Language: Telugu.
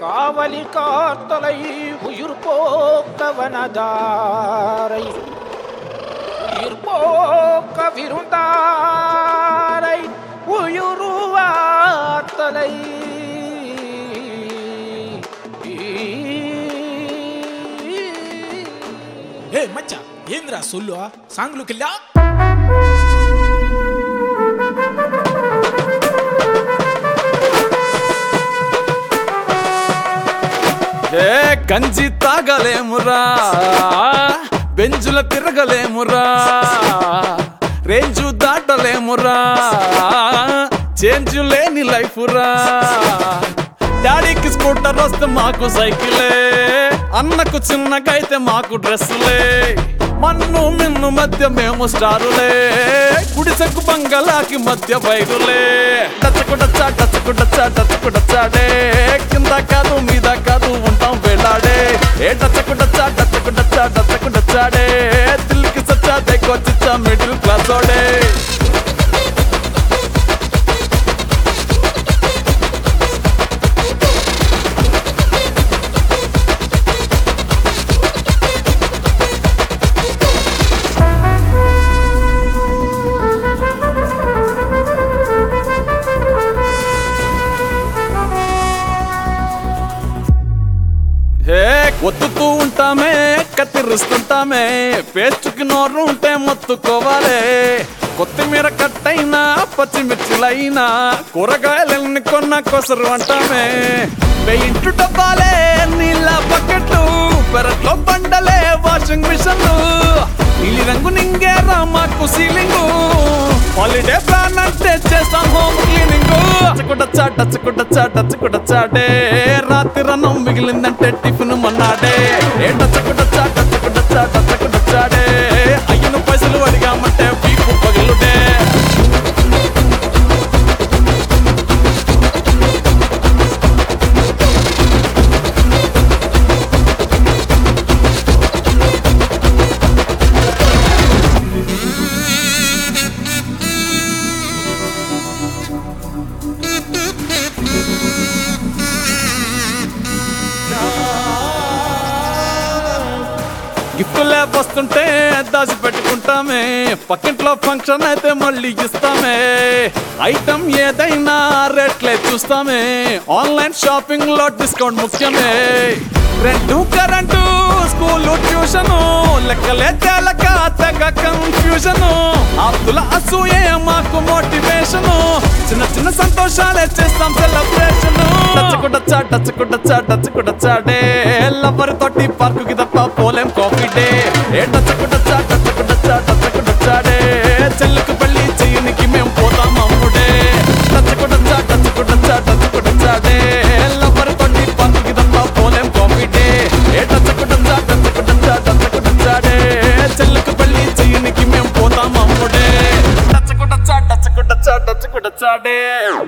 காவலி காத்தலை உயிர் போக்கவனதாரை உயிர் போக்க விருந்தாரை உயுருவாத்தலை ఏ మచ్చ ఏంద్రా సొల్లు సాంగ్లుకెళ్ళా ఏ గంజి తాగలేమురా బెంజుల తిరగలేమురా రేంజు దాటలేమురా చేంజ్ లేని లైఫ్ రా డాడీకి స్కూటర్ వస్తే మాకు సైకిలే అన్నకు చిన్నకైతే మాకు డ్రెస్సులే మన్ను మిన్ను మధ్య మేము స్టారులే కుడిసెక్కు బంగళాకి మధ్య బైరులే డచ్చకుడచ్చా డచ్చకుడచ్చా డచ్చకుడచ్చాడే కింద కాదు మీద కాదు ఉంటాం వేలాడే ఏ డచ్చకుడచ్చా డచ్చకుడచ్చా డచ్చకుడచ్చాడే దిల్కి సచ్చా దగ్గొచ్చిచ్చా మిడిల్ క్లాస్ ఓడే హే ఒత్తుతూ ఉంటామే కత్తిరిస్తుంటామే పేస్టుకి నోరు ఉంటే మొత్తుకోవాలి కొత్తిమీర కట్టైనా పచ్చిమిర్చిలైనా కూరగాయలన్నీ కొన్న కొసరు అంటామే పెయింట్ డబ్బాలే నీళ్ళ బకెట్లు పెరట్లో బండలే వాషింగ్ మిషన్లు నీలి రంగు నింగేరా మాకు సీలింగు హాలిడే ప్లాన్ అంటే చేస్తాం హోమ్ క్లీనింగ్ డచ్చకుడచ్చా డచ్చకుడచ్చా డచ్చకుడచ్చాడే రాత్రి రన్నం మిగిలిందంటే టిఫిన్ మన్నాడే ఏ డచ్చకుడచ్చా డచ్చకుడచ్చా డచ్చకుడచ్చాడే అయ్యను పైసలు అడిగామంటే వీపు పగిలుడే గిఫ్టులే వస్తుంటే దాచి పెట్టుకుంటామే పక్కింట్లో ఫంక్షన్ అయితే మళ్ళీ ఇస్తామే ఐటమ్ ఏదైనా రేట్లే చూస్తామే ఆన్లైన్ షాపింగ్ లో డిస్కౌంట్ ముఖ్యమే రెంటు కరెంటు స్కూల్ ట్యూషన్ లెక్కలే తేలక తెగ కన్ఫ్యూజన్ అబ్దుల అసూయే మాకు మోటివేషన్ చిన్న చిన్న సంతోషాలే చేస్తాం సెలబ్రేషన్ డచ్చకుడచ్చా డచ్చకుడచ్చా డచ్చకుడచ్చాడే లవర్ తోటి పార్కు కి తప్ప పోలేం కాఫీ డే ఏ డచ్చకుడచ్చా డచ్చకుడచ్చా డచ్చకుడచ్చాడే చెల్లుకు పెళ్లి చేయనికి మేం పోతాం అమ్ముడే డచ్చకుడచ్చా డచ్చకుడచ్చా డచ్చకుడచ్చాడే లవర్ తోటి పార్కు కి తప్ప పోలేం కాఫీ డే ఏ డచ్చకుడచ్చా డచ్చకుడచ్చా డచ్చకుడచ్చాడే చెల్లుకు పెళ్లి చేయనికి మేం పోతాం అమ్ముడే డచ్చకుడచ్చా డచ్చకుడచ్చా డచ్చకుడచ్చాడే